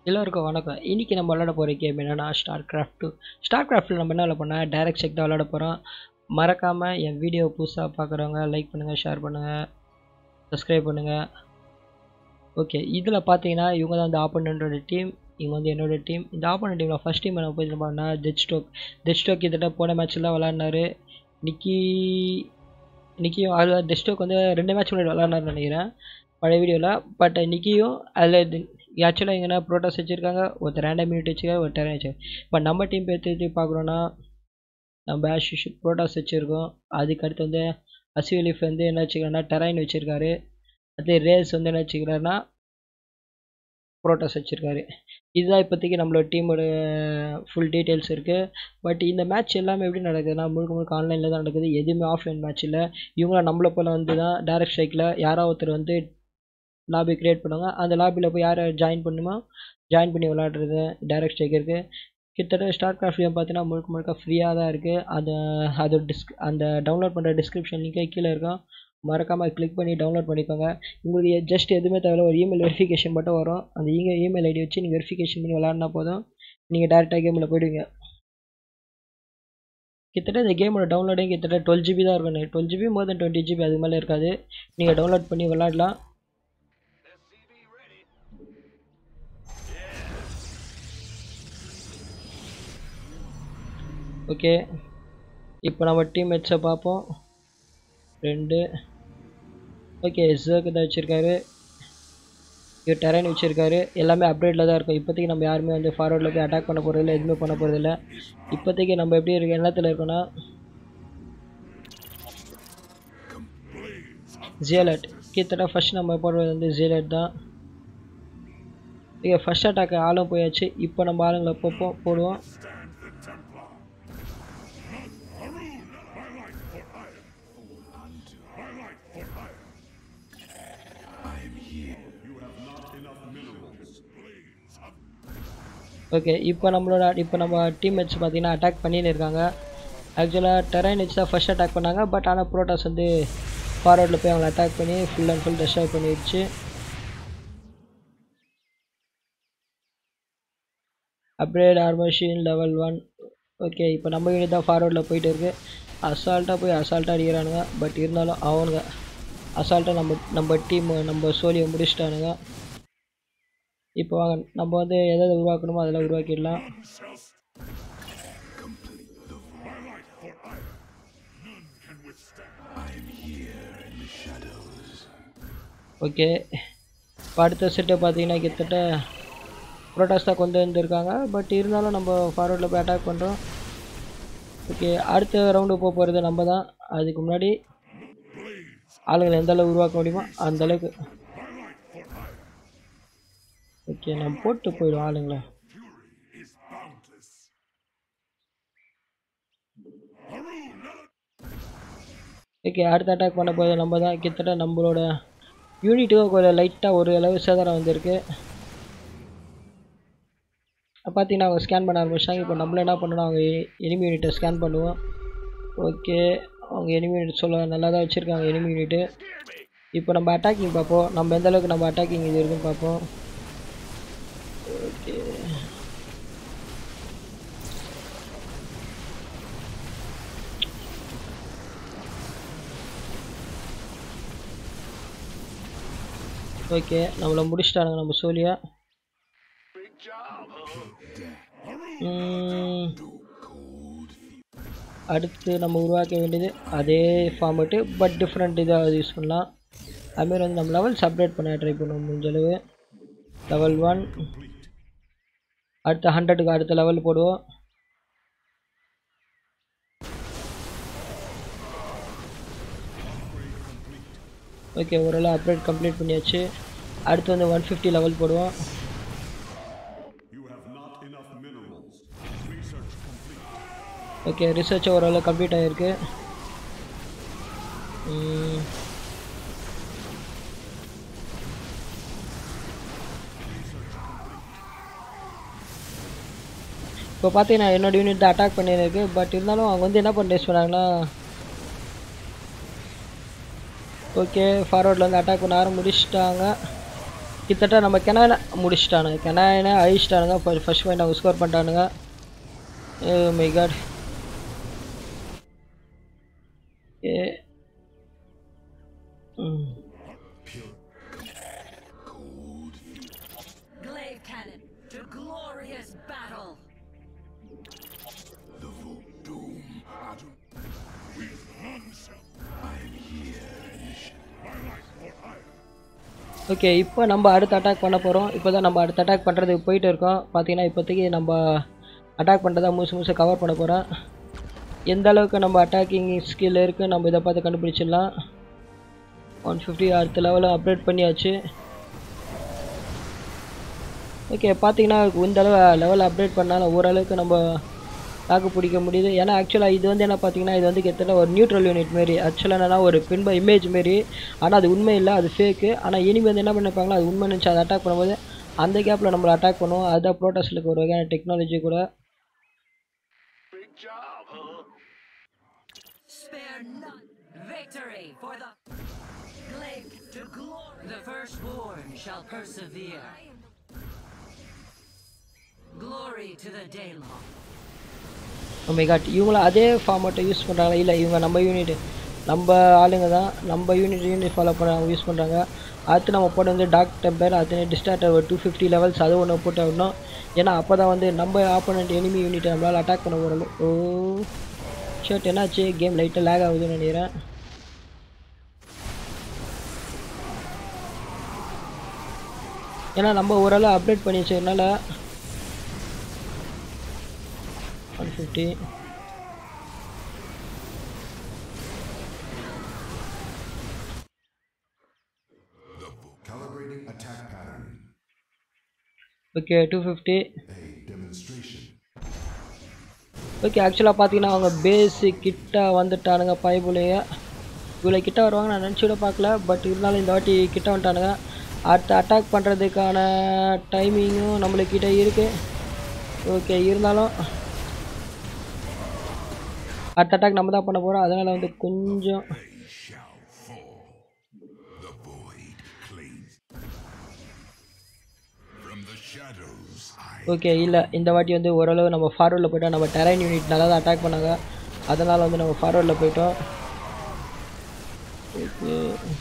எல்லோருக்கும் வணக்கம் இன்றைக்கி நம்ம விளாட போகிற கேம் என்னென்னா ஸ்டார் கிராஃப்ட் டூ ஸ்டார் கிராஃப்ட்டில் நம்ம என்ன விளாட போனால் டைரக்ட் செக் தான் விளாட போகிறோம் மறக்காமல் என் வீடியோ புதுசாக பார்க்குறவங்க லைக் பண்ணுங்கள் ஷேர் பண்ணுங்கள் சப்ஸ்கிரைப் பண்ணுங்கள் ஓகே இதில் பார்த்தீங்கன்னா இவங்க தான் இந்த ஆப்போனண்ட்டோட டீம் இவங்க வந்து என்னோட டீம் இந்த ஆப்போனண்ட் டீமில் ஃபஸ்ட் டீம் என்ன போய் பார்த்தோம்னா ஜெட் ஸ்டோக் ஜெட் ஸ்டோக் கிட்டத்தட்ட போன மேட்ச்சில் தான் விளாட்னாரு நிக்கி நிக்கியும் அது டெஸ்டோக் வந்து ரெண்டு மேட்ச் முன்னாடி விளாட்னாருன்னு நினைக்கிறேன் பழைய வீடியோவில் பட் நிக்கியும் அதில் ஆக்சுவலாக எங்கன்னா ப்ரோட்டாஸ் வச்சுருக்காங்க ஒருத்தர் ரேண்டம் யூனிட் வச்சுருக்காங்க ஒரு டெரன் வச்சு இப்போ நம்ம டீம் பேர் எடுத்து பார்க்குறோன்னா நம்ம ஆஷ் ப்ரோட்டாஸ் வச்சுருக்கோம் அதுக்கு அடுத்து வந்து அசிவலிஃப் வந்து என்ன வச்சுக்கிறாருன்னா டெரைன் வச்சுருக்காரு அதே ரேஸ் வந்து என்ன வச்சுக்கிறாருன்னா ப்ரோட்டாஸ் வச்சுருக்காரு இதுதான் இப்போதைக்கு நம்மளோட டீமோட ஃபுல் டீட்டெயில்ஸ் இருக்குது பட் இந்த மேட்ச் எல்லாமே எப்படி நடக்குதுன்னா முழுக்க முழுக்க ஆன்லைனில் தான் நடக்குது எதுவுமே ஆஃப்லைன் மேட்ச் இல்லை இவங்கள நம்மளை போல் வந்து தான் டேரக்ட் ஸ்ட்ரைக்கில் யாராவது ஒருத்தர் வந்து லாபி க்ரியேட் பண்ணுவாங்க அந்த லாபியில் போய் யாரை ஜாயின் பண்ணுமோ ஜாயின் பண்ணி விளாட்றது டேரக்ட் ஸ்ட்ரைக்கருக்கு கிட்டத்தட்ட ஸ்டார் கிராஃப்ட் கேம் பார்த்தீங்கன்னா முழுக்க முழுக்க ஃப்ரீயாக தான் இருக்குது அது அது டிஸ்க் அந்த டவுன்லோட் பண்ணுற டிஸ்கிரிப்ஷன் லிங்கே கீழே இருக்கும் மறக்காமல் கிளிக் பண்ணி டவுன்லோட் பண்ணிக்கோங்க உங்களுக்கு ஜஸ்ட் எதுவுமே தேவையில்ல ஒரு இமெயில் வெரிஃபிகேஷன் மட்டும் வரும் அந்த இங்கே இமெயில் ஐடி வச்சு நீங்கள் வெரிஃபிகேஷன் பண்ணி விளாட்னா போதும் நீங்கள் டேரெக்டாக கேமில் போயிடுவீங்க கிட்டத்தட்ட இந்த கேமோட டவுன்லோடே கிட்டத்தட்ட டுவெல் ஜிபி தான் இருக்கும் twelve GB more then twenty GB அது மேலே இருக்காது நீங்கள் டவுன்லோட் பண்ணி விளாட்லாம் ஓகே இப்போ நம்ம டீம் மேட்ச்சை பார்ப்போம் ரெண்டு ஓகே ஜர்க்கு தான் வச்சுருக்காரு இவர் டெரைன் வச்சுருக்காரு எல்லாமே அப்டேட்டில் தான் இருக்கும் இப்போதைக்கு நம்ம யாருமே வந்து ஃபார்வர்டில் போய் அட்டாக் பண்ண போகிறதில்ல எதுவுமே பண்ண போகிறதில்ல இப்போதைக்கு நம்ம எப்படி இருக்க எண்ணத்தில் இருக்கோன்னா ஜியலட் கிட்டத்தட்ட ஃபஸ்ட் நம்ம போடுறது வந்து ஜியலட் தான் இங்கே ஃபஸ்ட் அட்டாக் ஆளும் போயாச்சு இப்போ நம்ம ஆளுங்களை போ போடுவோம் ஓகே இப்போ நம்மளோட இப்போ நம்ம டீம் மேட்ச் பார்த்தீங்கன்னா அட்டாக் பண்ணின்னு இருக்காங்க ஆக்சுவலாக டெரைன் வச்சு தான் ஃபஸ்ட் அட்டாக் பண்ணாங்க பட் ஆனால் ப்ரோட்டாஸ் வந்து ஃபார்வர்டில் போய் அவங்களை அட்டாக் பண்ணி ஃபுல் அண்ட் ஃபுல் டெஸ்ட்ராய் பண்ணிடுச்சு அப்கிரேட் ஆர்மஷின் லெவல் ஒன் ஓகே இப்போ நம்ம யூனிட் தான் ஃபார்வர்டில் போயிட்டு இருக்கு அசால்ட்டாக போய் அசால்ட்டாக அடிக்கிறானுங்க பட் இருந்தாலும் அவனுங்க அசால்ட்டாக நம்ம நம்ம டீம் நம்ம சோழியை முடிச்சிட்டானுங்க இப்போ வாங்க நம்ம வந்து எதாவது உருவாக்கணுமோ அதெல்லாம் உருவாக்கிடலாம் ஓகே இப்போ அடுத்த செட்டை பார்த்தீங்கன்னா கிட்டத்தட்ட ப்ரோட்டாஸ் தான் கொண்டு வந்திருக்காங்க பட் இருந்தாலும் நம்ம ஃபார்வர்டில் போய் அட்டாக் பண்ணுறோம் ஓகே அடுத்த ரவுண்டு போக போகிறது நம்ம தான் அதுக்கு முன்னாடி ஆளுங்களை எந்த அளவு உருவாக்க முடியுமோ அந்த அளவுக்கு ஓகே நம்ம போட்டு போயிடும் ஆளுங்கள ஓகே அடுத்த அட்டாக் பண்ண போது நம்ம தான் கிட்டத்தட்ட நம்மளோட யூனிட்டுக்கு கொஞ்சம் லைட்டாக ஒரு அளவு சேதாரம் வந்திருக்கு பார்த்தீங்கன்னா அவங்க ஸ்கேன் பண்ண ஆரம்பிச்சிட்டாங்க இப்போ நம்மள என்ன பண்ணணும் அவங்க எனிமி யூனிட்டை ஸ்கேன் பண்ணுவோம் ஓகே அவங்க எனிமி யூனிட் சொல்ல நல்லா தான் வச்சுருக்காங்க எனிமி யூனிட்டு இப்போ நம்ம அட்டாக்கிங் பார்ப்போம் நம்ம எந்த அளவுக்கு நம்ம அட்டாக்கிங் இது இருக்குன்னு பார்ப்போம் ஓகே ஓகே நம்மளை முடிச்சிட்டானுங்க நம்ம சோழியா அடுத்து நம்ம உருவாக்க வேண்டியது அதே ஃபார்மேட்டு பட் டிஃப்ரெண்ட் இதாக யூஸ் பண்ணலாம் அதுமாரி வந்து நம்ம லெவல்ஸ் அப்டேட் பண்ண ட்ரை பண்ணுவோம் முடிஞ்சளவு லெவல் ஒன் அடுத்த ஹண்ட்ரடுக்கு அடுத்த லெவல் போடுவோம் ஓகே ஓரளவு அப்டேட் கம்ப்ளீட் பண்ணியாச்சு அடுத்து வந்து ஒன் ஃபிஃப்டி லெவல் போடுவோம் ஓகே ரிசர்ச் ஓரளவு கம்ப்ளீட் ஆகிருக்கு இப்போ பார்த்தீங்கன்னா என்னோட யூனிட் தான் அட்டாக் பண்ணியிருக்கு பட் இருந்தாலும் அவங்க வந்து என்ன பண்ண சொன்னாங்கன்னா ஓகே ஃபார்வர்டில் வந்து அட்டாக் பண்ண ஆரம்பி முடிச்சிட்டாங்க கிட்டத்தட்ட நம்ம கெனாயினை முடிச்சிட்டானுங்க கெனாயினை அழிச்சிட்டானுங்க ஃபர்ஸ்ட் பாயிண்ட் அவங்க ஸ்கோர் பண்ணிட்டானுங்க மை காட் ஏ ம் Glaive cannon to glorious battle. Okay இப்போ நம்ம அடுத்த அட்டாக் பண்ண போகிறோம் இப்போ தான் நம்ம அடுத்த அட்டாக் பண்ணுறதுக்கு போயிட்டு இருக்கோம் பார்த்தீங்கன்னா இப்போதைக்கு நம்ம அட்டாக் பண்ணுறதா முழுசு முழுசு கவர் பண்ண போகிறோம் எந்த அளவுக்கு நம்ம அட்டாக்கிங் ஸ்கில் இருக்குது நம்ம இதை பார்த்து கண்டுபிடிச்சிடலாம் ஒன் ஃபிஃப்டி அடுத்த லெவலில் அப்டேட் பண்ணியாச்சு ஓகே பார்த்தீங்கன்னா இந்த அளவு லெவல் அப்டேட் பண்ணாலும் ஓரளவுக்கு நம்ம தாக்கு பிடிக்க முடியுது ஏன்னா ஆக்சுவலாக இது வந்து என்ன பார்த்தீங்கன்னா இது வந்து கிட்டத்தட்ட ஒரு நியூட்ரல் யூனிட் மாரி ஆக்சுவலாக என்னன்னா ஒரு பின்ப இமேஜ் மாரி ஆனால் அது உண்மை இல்லை அது ஃபேக்கு ஆனால் இனிமே வந்து என்ன பண்ணிருப்பாங்களோ அது உண்மை நினச்சி அதை அட்டாக் பண்ணும்போது அந்த கேப்பில் நம்மளை அட்டாக் பண்ணுவோம் அதுதான் ப்ரோட்டஸ்லுக்கு ஒரு வகையான டெக்னாலஜி கூட Spare none. Victory for the glaive to glory. The firstborn shall persevere. Glory to the Daylong. நம்ம காட் இவங்களும் அதே ஃபார்மேட்டை யூஸ் பண்ணுறாங்களா இல்லை இவங்க நம்ம யூனிட் நம்ம ஆளுங்க தான் நம்ம யூனிட் யூனிட் ஃபாலோ பண்ண யூஸ் பண்ணுறாங்க அடுத்து நம்ம போட்டு வந்து டாக் டெம்பர் அது டிஸ்டார்டர் ஒரு டூ ஃபிஃப்டி லெவல்ஸ் அது ஒன்று போட்டு விடணும் ஏன்னா அப்போ தான் வந்து நம்ம ஆப்போனண்ட் எனிமி யூனிட் நம்மளால் அட்டாக் பண்ண வரணும் ஓ ஷர்ட் என்னாச்சு கேம் லைட்டாக லேக் ஆகுதுன்னு நினைக்கிறேன் ஏன்னா நம்ம ஓரளவு அப்டேட் பண்ணி வச்சதுனால one fifty Calibrating attack pattern. Okay two fifty A demonstration. Okay ஆக்சுவலாக பார்த்தீங்கன்னா அவங்க பேஸு கிட்ட வந்துட்டானுங்க பைப்புலேயே இவ்வளோ கிட்ட வருவாங்க நான் நினச்சி கூட பார்க்கல பட் இருந்தாலும் இந்த வாட்டி கிட்ட வந்துட்டானுங்க அடுத்து அட்டாக் பண்ணுறதுக்கான டைமிங்கும் நம்மளுக்கு கிட்ட இருக்குது ஓகே இருந்தாலும் அடுத்த அட்டாக் நம்ம தான் பண்ண போகிறோம் அதனால் வந்து கொஞ்சம் The void cleans. From the shadows, I okay இல்லை இந்த வாட்டி வந்து ஓரளவு நம்ம ஃபார்வர்டில் போயிட்டோம் நம்ம டெரைன் யூனிட் நல்லா தான் அட்டாக் பண்ணாங்க அதனால் வந்து நம்ம ஃபார்வர்டில் போயிட்டோம் ஓகே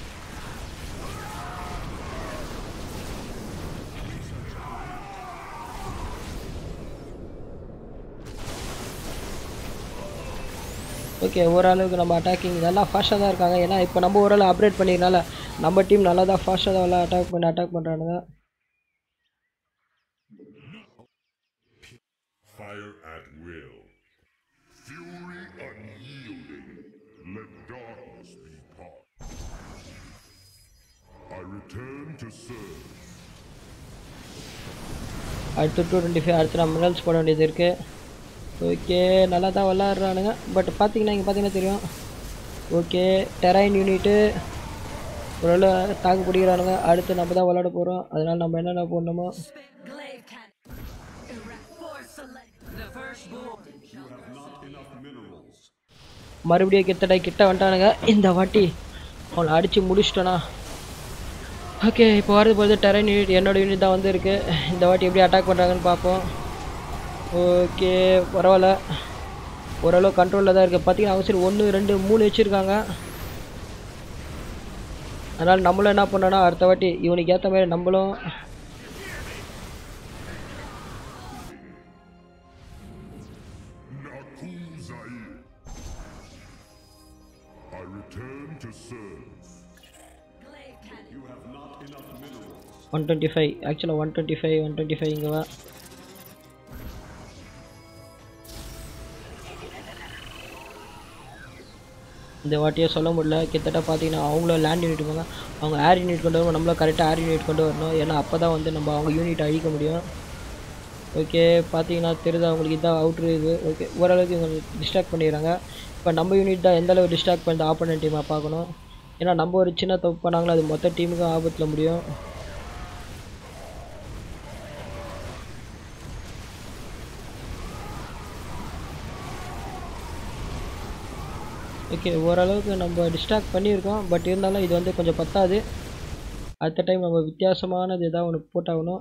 ஓகே ஓரளவுக்கு நம்ம அட்டாக்கிங் நல்லா ஃபாஸ்ட்டாக தான் இருக்காங்க ஏன்னா இப்போ நம்ம ஓரளவு அப்டேட் பண்ணிக்கிறனால நம்ம டீம் நல்லா தான் ஃபாஸ்ட்டாக தான் எல்லாம் அட்டாக் பண்ணி அட்டாக் பண்ணுறானுங்க Fire at will. Fury unyielding. Let darkness be part. I return to serve. அடுத்து டூ டுவெண்ட்டி ஃபைவ் அடுத்து நம்ம மினரல்ஸ் போட வேண்டியது இருக்குது ஓகே நல்லா தான் விளாட்றானுங்க பட் பார்த்தீங்கன்னா இங்கே பார்த்தீங்கன்னா தெரியும் ஓகே டெரைன் யூனிட்டு ஓரளவு தாக்கு பிடிக்கிறானுங்க அடுத்து நம்ம தான் விளாட போகிறோம் அதனால் நம்ம என்னென்ன போடணுமோ Glaive cannon. Erect for select. The firstborn shall மறுபடியும் கிட்டத்தட்ட கிட்ட வந்துட்டானுங்க இந்த வாட்டி அவனை அடித்து முடிச்சிட்டோனா ஓகே இப்போ வரது போது டெரன் யூனிட் என்னோட யூனிட் தான் வந்து இருக்கு இந்த வாட்டி எப்படி அட்டாக் பண்ணுறாங்கன்னு பார்ப்போம் ஓகே பரவாயில்ல ஓரளவு கண்ட்ரோலில் தான் இருக்குது பார்த்தீங்கன்னா அவசரம் ஒன்று ரெண்டு மூணு வச்சுருக்காங்க அதனால் நம்மளும் என்ன பண்ணோன்னா அடுத்த வாட்டி இவனுக்கு ஏற்ற மாதிரி நம்மளும் Nakuzai. I return to serve. glaive cannon. One twenty five ஆக்சுவலாக one twenty five one twenty five இங்கே வா இந்த வாட்டியே சொல்ல முடியல கிட்டத்தட்ட பார்த்தீங்கன்னா அவங்களும் லேண்ட் யூனிட் போங்க அவங்க ஏர் யூனிட் கொண்டு வரணும் நம்மளும் கரெக்டாக ஏர் யூனிட் கொண்டு வரணும் ஏன்னா அப்போ தான் வந்து நம்ம அவங்க யூனிட் அழிக்க முடியும் ஓகே பார்த்தீங்கன்னா தெரியுது அவங்களுக்கு இதான் அவுட்ரு இது ஓகே ஓரளவுக்கு இவங்க டிஸ்ட்ராக்ட் பண்ணிடுறாங்க இப்போ நம்ம யூனிட் தான் எந்த அளவு டிஸ்ட்ராக்ட் பண்ணி ஆப்போனன்ட் டீமை பார்க்கணும் ஏன்னா நம்ம ஒரு சின்ன தப்பு பண்ணாங்களோ அது மொத்த டீமுக்கும் ஆபத்தில் முடியும் ஓகே ஓரளவுக்கு நம்ம டிஸ்ட்ராக்ட் பண்ணியிருக்கோம் பட் இருந்தாலும் இது வந்து கொஞ்சம் பத்தாது அடுத்த டைம் நம்ம வித்தியாசமானது ஏதாவது ஒன்று போட்டாகணும்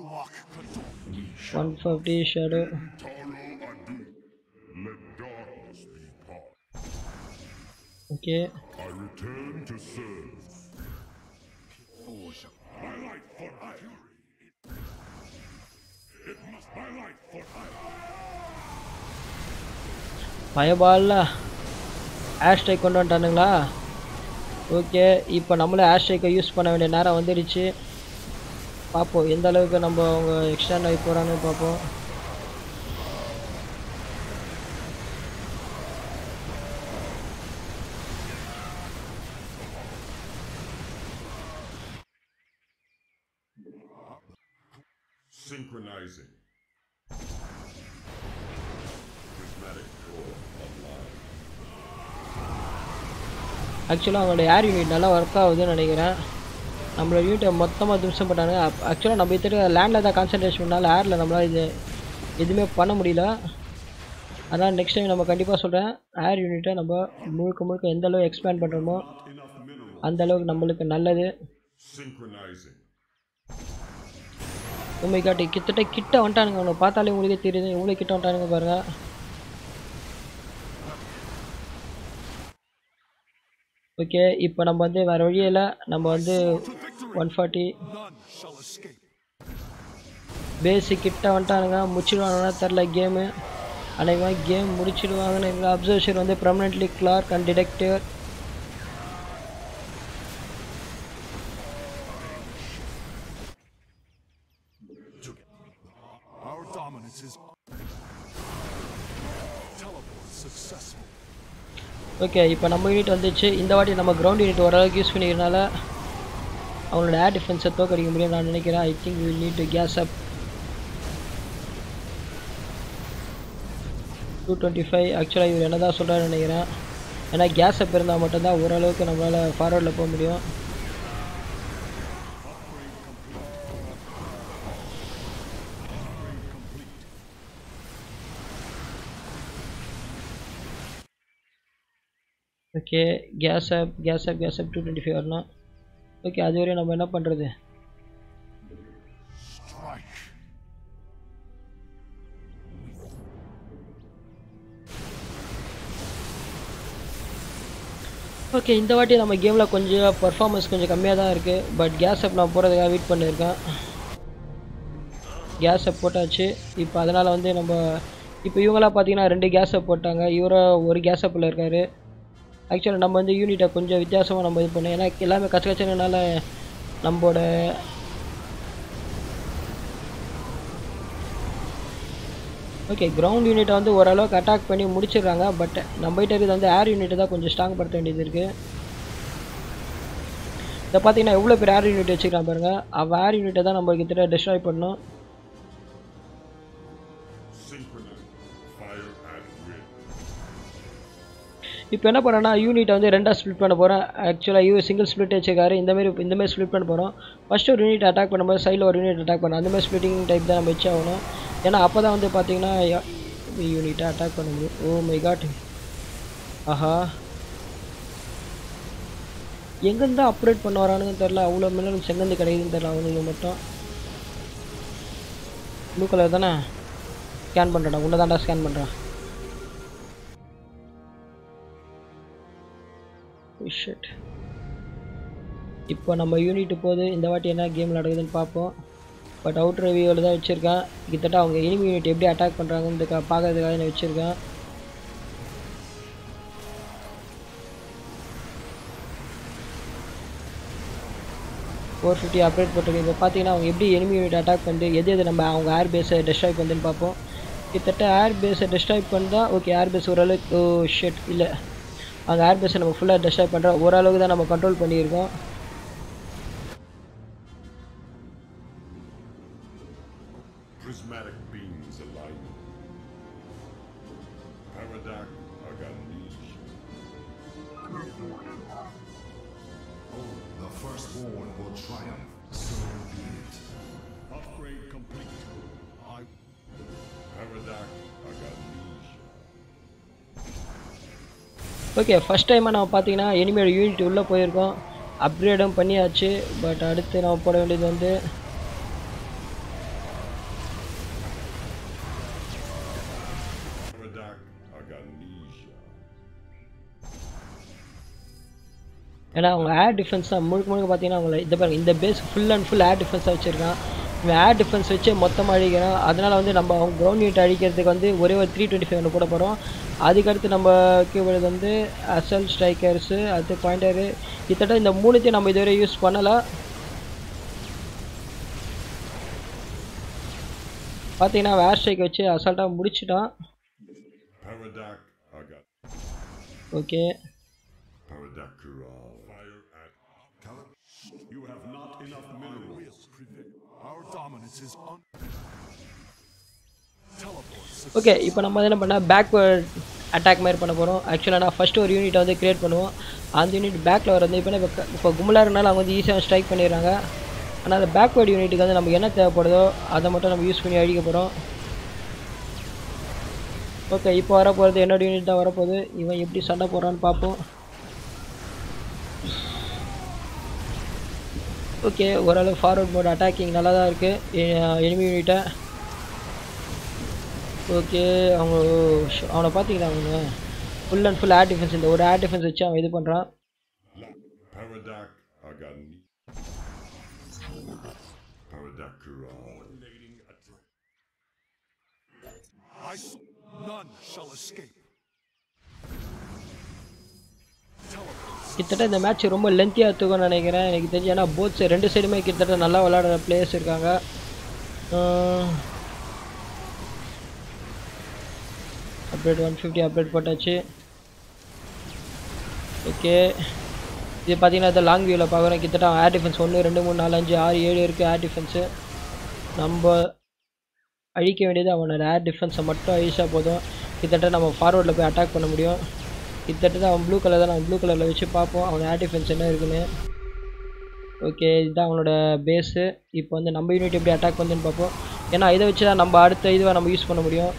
one fifty shadow Taro adu. Let darkness be part. Okay I return to serve. My light for I. It must my light for I. பயபால்ல ஹேஷ்டேக் கொண்டு வந்துட்டானுங்களா ஓகே இப்போ நம்மளே ஹேஷ்டேக்கை யூஸ் பண்ண வேண்டிய நேரம் வந்துடுச்சு பார்ப்போம் எந்த அளவுக்கு நம்ம அவங்க எக்ஸ்டெண்ட் ஆகி போகிறாங்கன்னு பார்ப்போம் Synchronizing. Prismatic core online. ஆக்சுவலாக அவங்களோட ஏர் யூனிட் நல்லா ஒர்க் ஆகுதுன்னு நினைக்கிறேன் நம்மளோட யூனிட்டை மொத்தமாக தும்சம் பண்ணானுங்க ஆக்சுவலாக நம்ம இத்தனை லேண்டில் தான் கான்சன்ட்ரேஷன் பண்ணாலும் ஏரில் நம்மளால் இது எதுவுமே பண்ண முடியல அதனால் நெக்ஸ்ட் டைம் நம்ம கண்டிப்பாக சொல்கிறேன் ஏர் யூனிட்டை நம்ம முழுக்க முழுக்க எந்த அளவு எக்ஸ்பேண்ட் பண்ணுறோமோ Enough mineral. அந்த அளவுக்கு நம்மளுக்கு நல்லது Synchronizing. உண்மை காட்டி கிட்டத்தட்ட கிட்ட வந்துட்டானுங்க அவனை பார்த்தாலே உங்களுக்கே தெரியுது இவ்வளோ கிட்ட வந்துட்டானுங்க பாருங்க ஓகே இப்போ நம்ம வந்து வேறு வழியில் நம்ம வந்து ஒன் ஃபார்ட்டி பேசிக் கிட்ட வந்துட்டானுங்க முடிச்சிடுவானுங்கன்னா தெரில கேமு அனைவரும் கேம் முடிச்சிடுவாங்கன்னு எங்கள் அப்சர்வேஷன் வந்து permanently cloak and detective Our dominance is teleport successful. Okay இப்போ நம்ம யூனிட் வந்துச்சு இந்த வாட்டி நம்ம கிரவுண்ட் யூனிட் ஓரளவுக்கு யூஸ் பண்ணிக்கிறனால அவங்களோட ஏர் டிஃபென்ஸை தோக்கடிக்க முடியும் நான் நினைக்கிறேன் I think will need to gas up to twenty five ஆக்சுவலாக இவர் என்ன தான் சொல்கிறாருன்னு நினைக்கிறேன் ஏன்னா கேஸ் அப் இருந்தால் மட்டும்தான் ஓரளவுக்கு நம்மளால் ஃபார்வர்டில் போக முடியும் okay gas up gas up gas up to twenty five வரணும் ஓகே அது வரையும் நம்ம என்ன பண்ணுறது Strike. ஓகே இந்த வாட்டி நம்ம கேமில் கொஞ்சம் பர்ஃபார்மன்ஸ் கொஞ்சம் கம்மியாக தான் இருக்குது பட் கேஸ் அப் நான் போகிறதுக்காக வெயிட் பண்ணியிருக்கேன் கேஸ் அப் போட்டாச்சு இப்போ அதனால் வந்து நம்ம இப்போ இவங்களாம் பார்த்தீங்கன்னா ரெண்டு கேஸ் அப் போட்டாங்க இவரும் ஒரு கேஸ் அப்பில் இருக்கார் ஆக்சுவலாக நம்ம வந்து யூனிட்டை கொஞ்சம் வித்தியாசமாக நம்ம இது பண்ணோம் ஏன்னா எல்லாமே கச்ச கச்சனால நம்மளோட ஓகே கிரவுண்ட் யூனிட்டை வந்து ஓரளவுக்கு அட்டாக் பண்ணி முடிச்சிடுறாங்க பட் நம்ம கிட்ட இருக்கிறது வந்து ஏர் யூனிட்டை தான் கொஞ்சம் ஸ்ட்ராங் படுத்த வேண்டியது இருக்குது இதை பார்த்தீங்கன்னா எவ்வளோ பேர் ஏர் யூனிட் வச்சுக்கிறான் பாருங்க அவன் ஏர் யூனிட்டை தான் நம்ம கிட்ட டிஸ்ட்ராய் பண்ணணும் Synchronize. Fire at will. இப்போ என்ன பண்ணேன்னா யூனிட்டை வந்து ரெண்டாக ஸ்ப்ளிட் பண்ண போகிறேன் ஆக்சுவலாக யூ சிங்கிள் ஸ்ப்ளிட் வச்சுக்காரு இந்த மாதிரி இந்த மாதிரி ஸ்ப்ளிட் பண்ண போகிறோம் ஃபஸ்ட்டு ஒரு யூனிட் அட்டாக் பண்ணும்போது சைடில் ஒரு யூனிட் அட்டாக் பண்ணணும் அந்த மாதிரி ஸ்ப்ளிட்டிங் டைப் தான் நம்ம வச்சு ஆகணும் ஏன்னா அப்போ தான் வந்து பார்த்தீங்கன்னா யூனிட்டை அட்டாக் பண்ண முடியும் ஓ மை காட் ஆஹா எங்கேருந்து அப்டேட் பண்ண வரானுங்கன்னு தெரில அவ்வளோ மினரல்ஸ் எங்கேருந்து கிடைக்குதுன்னு தெரில அவனுக்கு மட்டும் ப்ளூ கலர் தானே ஸ்கேன் பண்ணுறேன் உன்னை தான்டா ஸ்கேன் பண்ணுறேன் ஷிட் இப்போ நம்ம யூனிட் போது இந்த வாட்டி என்ன கேம் நடக்குதுன்னு பார்ப்போம் பட் அவுட் ரிவியூவில் தான் வச்சுருக்கேன் கிட்டத்தட்ட அவங்க எனிமி யூனிட் எப்படி அட்டாக் பண்ணுறாங்கன்னு பார்க்கறதுக்காக நான் வச்சுருக்கேன் ஃபோர் ஃபிஃப்டி அப்டேட் போட்டிருக்கு இப்போ பார்த்தீங்கன்னா அவங்க எப்படி எனிமி யூனிட் அட்டாக் பண்ணிட்டு எது எது நம்ம அவங்க ஏர் பேஸை டெஸ்ட்ராய் பண்ணுதுன்னு பார்ப்போம் கிட்டத்தட்ட ஏர் பேஸை டெஸ்ட்ராய் பண்ணா ஓகே ஏர் பேஸ் ஓரளவுக்கு ஓ ஷெட் இல்லை அவங்க ஏர் பேஸை நம்ம ஃபுல்லாக டெஸ்ட்ராய் பண்ணுறோம் ஓரளவுக்கு தான் நம்ம கண்ட்ரோல் பண்ணியிருக்கோம் Prismatic beams align. Paradox Aganish. The firstborn will triumph. So be it. Upgrade complete. I Paradox Aganish. Okay first டைமாக நம்ம பார்த்தீங்கன்னா எனிமியோட யூனிட் உள்ளே போயிருக்கோம் அப்கிரேடும் பண்ணியாச்சு பட் அடுத்து நம்ம போட வேண்டியது வந்து Paradox Agonesia. ஏன்னா அவங்க ஏர் டிஃபென்ஸ் தான் முழுக்க முழுக்க பார்த்தீங்கன்னா அவங்கள இந்த பாருங்க இந்த base full and full air டிஃபென்ஸாக வச்சுருக்கான் இவன் ஏர் டிஃபென்ஸ் வச்சு மொத்தமாக அழிக்கிறான் அதனால் வந்து நம்ம அவங்க கிரவுண்ட் யூனிட் அழிக்கிறதுக்கு வந்து ஒரே ஒரு த்ரீ டுவெண்ட்டி ஃபைவ் ஒன்று போட போகிறோம் அதுக்கடுத்து நம்ம வைக்கப்படுறது வந்து அசல் ஸ்ட்ரைக்கர்ஸு அடுத்து பாயிண்டரு கிட்டத்தட்ட இந்த மூணுத்தையும் நம்ம இதுவரை யூஸ் பண்ணலை பார்த்தீங்கன்னா ஏர் ஸ்ட்ரைக் வச்சு அசால்ட்டாக முடிச்சிட்டான் Paradox Agon. Okay Paradakura. Fire at You have not enough minerals. Our dominance is un. Teleport okay இப்போ நம்ம என்ன பண்ணால் பேக்வேர்ட் அட்டாக் மாதிரி பண்ண போகிறோம் ஆக்சுவலாக நான் ஃபஸ்ட்டு ஒரு யூனிட்டை வந்து கிரியேட் பண்ணுவோம் அந்த யூனிட் பேக்கில் வரது இப்போ இப்போ க- இப்போ கும்பலாக இருந்தாலும் அவங்க வந்து ஈஸியாக ஸ்ட்ரைக் பண்ணிடுறாங்க ஆனால் அந்த பேக்வேர்ட் யூனிட்டுக்கு வந்து நமக்கு என்ன தேவைப்படுதோ அதை மட்டும் நம்ம யூஸ் பண்ணி அழிக்க போகிறோம் ஓகே இப்போ வரப்போகிறது என்னோட யூனிட் தான் வரப்போகுது இவன் எப்படி சண்டை போடுறான்னு பார்ப்போம் ஓகே ஓரளவு ஃபார்வர்ட் மோட் அட்டாக்கிங் நல்லா தான் இருக்குது எனிமி யூனிட்டை ஓகே அவங்க ஷ்- அவனை பார்த்தீங்களா அவங்க full and full air defence இந்த ஒரு ஏர் டிஃபென்ஸ் வச்சு அவன் இது பண்ணுறான் Paradox Agoni. Paradakura. Coordinating attack. I s- none shall escape. Teleport கிட்டத்தட்ட இந்த மேட்ச் ரொம்ப லென்த்தியாக இருக்கும்னு நினைக்கிறேன் எனக்கு தெரிஞ்சு ஏன்னா போத் ரெண்டு சைடுமே கிட்டத்தட்ட நல்லா விளையாடுற பிளேயர்ஸ் இருக்காங்க அப்டேட் ஒன் ஃபிஃப்டி அப்டேட் போட்டாச்சு ஓகே இது பார்த்தீங்கன்னா இந்த லாங் வியூவில் பார்க்குறோம் கிட்டத்தட்ட ஏர் டிஃபென்ஸ் ஒன்று ரெண்டு மூணு நாலு அஞ்சு ஆறு ஏழு இருக்குது ஏர் டிஃபென்ஸு நம்ம அழிக்க வேண்டியது அவனோட ஏர் டிஃபென்ஸை மட்டும் அழிச்சா போதும் கிட்டத்தட்ட நம்ம ஃபார்வர்டில் போய் அட்டாக் பண்ண முடியும் கிட்டத்தட்ட அவன் ப்ளூ கலர் தான் நம்ம ப்ளூ கலரில் வச்சு பார்ப்போம் அவன் ஏர் டிஃபென்ஸ் என்ன இருக்குன்னு ஓகே இதுதான் அவனோட பேஸு இப்போ வந்து நம்ம யூனிட் எப்படி அட்டாக் பண்ணுன்னு பார்ப்போம் ஏன்னா இதை வச்சு தான் நம்ம அடுத்த இதுவை நம்ம யூஸ் பண்ண முடியும்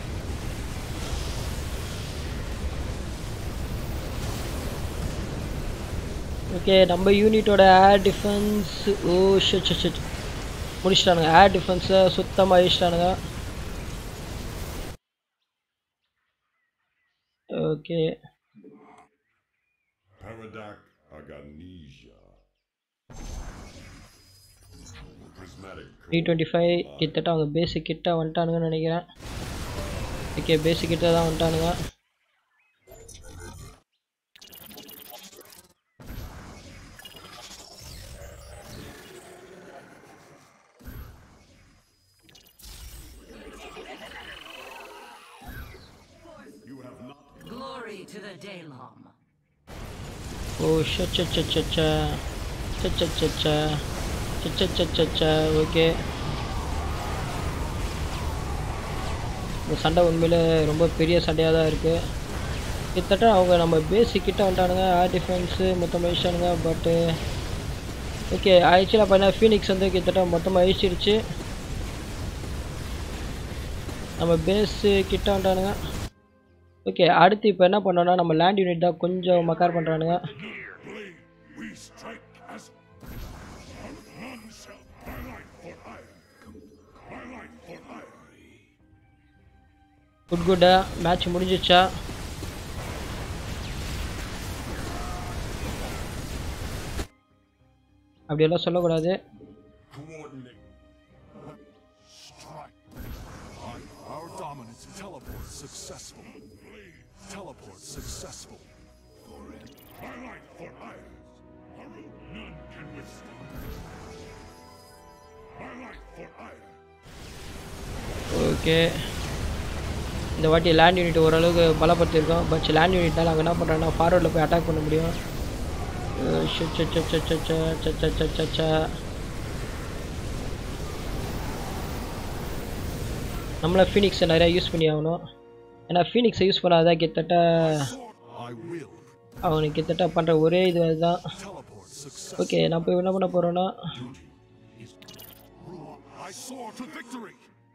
ஓகே நம்ம யூனிட்டோட air defence oh shit shit shit முடிச்சிட்டானுங்க ஏர் டிஃபென்ஸை சுத்தமாக அழிச்சிட்டானுங்க okay Paradox Agonesia. Prismatic three twenty five கிட்டத்தட்ட அவங்க பேசிக் கிட்ட வந்துட்டானுங்கன்னு நினைக்கிறேன் ஓகே பேசிக் கிட்ட தான் வந்துட்டானுங்க Glory to the Daylom. Oh ஷச்சச்சச்சச்சா சச்சச்சச்சா சச்சச்சச்சா ஓகே இந்த சண்டை உண்மையில ரொம்ப பெரிய சண்டையாக தான் இருக்குது கிட்டத்தட்ட அவங்க நம்ம பேசிக் கிட்ட வந்துட்டானுங்க ஏர் டிஃபென்ஸு மொத்தம் அழிச்சிட்டானுங்க பட்டு ஓகே ஆக்சுவலாக பார்த்தீங்கன்னா ஃபீனிக்ஸ் வந்து கிட்டத்தட்ட மொத்தமாக அழிச்சிருச்சு நம்ம பேஸு கிட்ட வந்துட்டானுங்க ஓகே அடுத்து இப்போ என்ன பண்ணோம்னா நம்ம லேண்ட் யூனிட் தான் கொஞ்சம் மக்கார் பண்ணுறானுங்க blade. We strike as none shall. My life for iron. My life for iron. Good குட்டா மேட்ச் முடிஞ்சிச்சா அப்படியெல்லாம் சொல்லக்கூடாது Coordinate. Strike. I- Our dominance. Teleport successful. Teleport successful. For it. My life for iron. None can withstand. My life for iron. Okay இந்த வாட்டி land unit ஓரளவுக்கு பலப்படுத்தியிருக்கோம் but land யூனிட்னால அவங்க என்ன பண்ணுறாங்கன்னா ஃபார்வர்டில் போய் அட்டாக் பண்ண முடியும் அஹ் ஷு, ச, ச, ச, ச, ச, ச, ச, ச, ச, ச. நம்மள ஃபீனிக்ஸை நிறையா யூஸ் பண்ணி ஆகணும் ஏன்னா ஃபீனிக்ஸை யூஸ் பண்ணாதான் கிட்டத்தட்ட I will. அவனுக்கு கிட்டத்தட்ட பண்ணுற ஒரே இது அதுதான் Teleport success. ஓகே நான் போய் என்ன பண்ண போகிறோன்னா I soar to victory.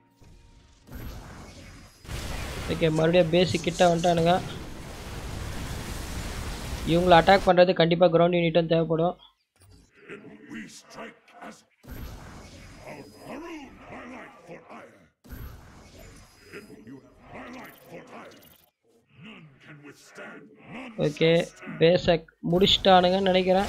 Okay மறுபடியும் பேசிக் கிட்ட வந்துட்டானுங்க இவங்கள அட்டாக் பண்ணுறது கண்டிப்பாக கிரவுண்ட் யூனிட்டும் தேவைப்படும் We strike as our Harun, my light for ire. You have my light for ire. None can withstand. None okay shall stand. பேசக் முடிச்சிட்டானுங்கன்னு நினைக்கிறேன்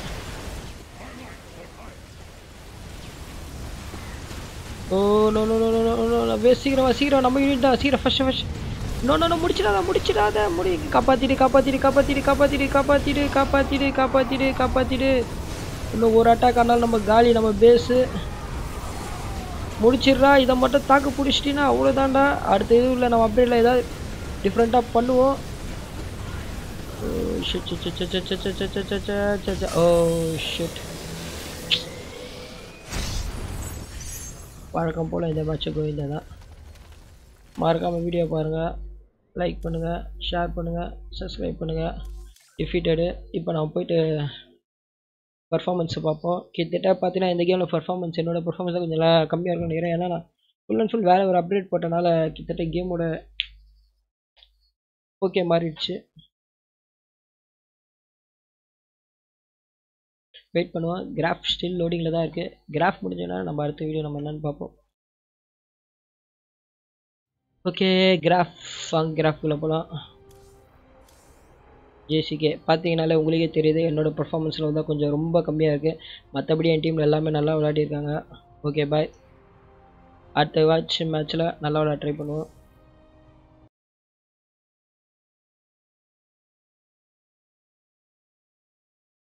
oh no no no no no no way சீக்கிரமா சீக்கிரம் நம்ம unit தான் சீக்கிரம் first first no no no முடிச்சிடாத முடிச்சிடாத முடி காப்பாத்திடு காப்பாத்திடு காப்பாத்திடு காப்பாத்திடு காப்பாத்திடு காப்பாத்திடு காப்பாத்திடு காப்பாத்திடு இன்னும் ஒரு அட்டாக் ஆனாலும் நம்ம காலி நம்ம பேஸு முடிச்சிடுறா இதை மட்டும் தாக்கு பிடிச்சிட்டின்னா அவ்வளோதான்டா அடுத்த இதுவில் நம்ம அப்டேட்டில் ஏதாவது டிஃப்ரெண்ட்டாக பண்ணுவோம் Oh shit, shit, shit, shit, shit, shit, shit, shit, shit, shit, shit, shit. Oh shit. வழக்கம் போல் இந்த மேட்ச்சு கோவிந்தா தான் மறக்காமல் வீடியோ பாருங்கள் லைக் பண்ணுங்கள் ஷேர் பண்ணுங்கள் சப்ஸ்கிரைப் பண்ணுங்கள் டிஃபீட்டடு இப்போ நம்ம போயிட்டு பர்ஃபார்மன்ஸை பார்ப்போம் கிட்டத்தட்ட பார்த்தீங்கன்னா இந்த கேமில் பர்ஃபார்மன்ஸ் என்னோட பர்ஃபார்மன்ஸ் கொஞ்சம் நல்லா கம்மியாக இருக்கும் நினைக்கிறேன் ஏன்னா நான் ஃபுல் அண்ட் ஃபுல் வேறு ஒரு அப்டேட் போட்டனால கிட்டத்தட்ட கேமோட ஓகே மாறிடுச்சு வெயிட் பண்ணுவோம் கிராஃப் ஸ்டில் லோடிங்கில் தான் இருக்குது கிராஃப் முடிஞ்சோன்னா நம்ம அடுத்த வீடியோ நம்ம என்னன்னு பார்ப்போம் ஓகே கிராஃப் வாங்க கிராஃப்குள்ளே போகலாம் ஜேசிகே பார்த்தீங்கனாலே உங்களுக்கே தெரியுது என்னோட பர்ஃபார்மன்ஸில் வந்து கொஞ்சம் ரொம்ப கம்மியாக இருக்குது மற்றபடி என் டீமில் எல்லாமே நல்லா விளையாடிருக்காங்க ஓகே பாய் அடுத்த வாட்ச் மேட்ச்சில் நல்லா விளையாட ட்ரை பண்ணுவோம்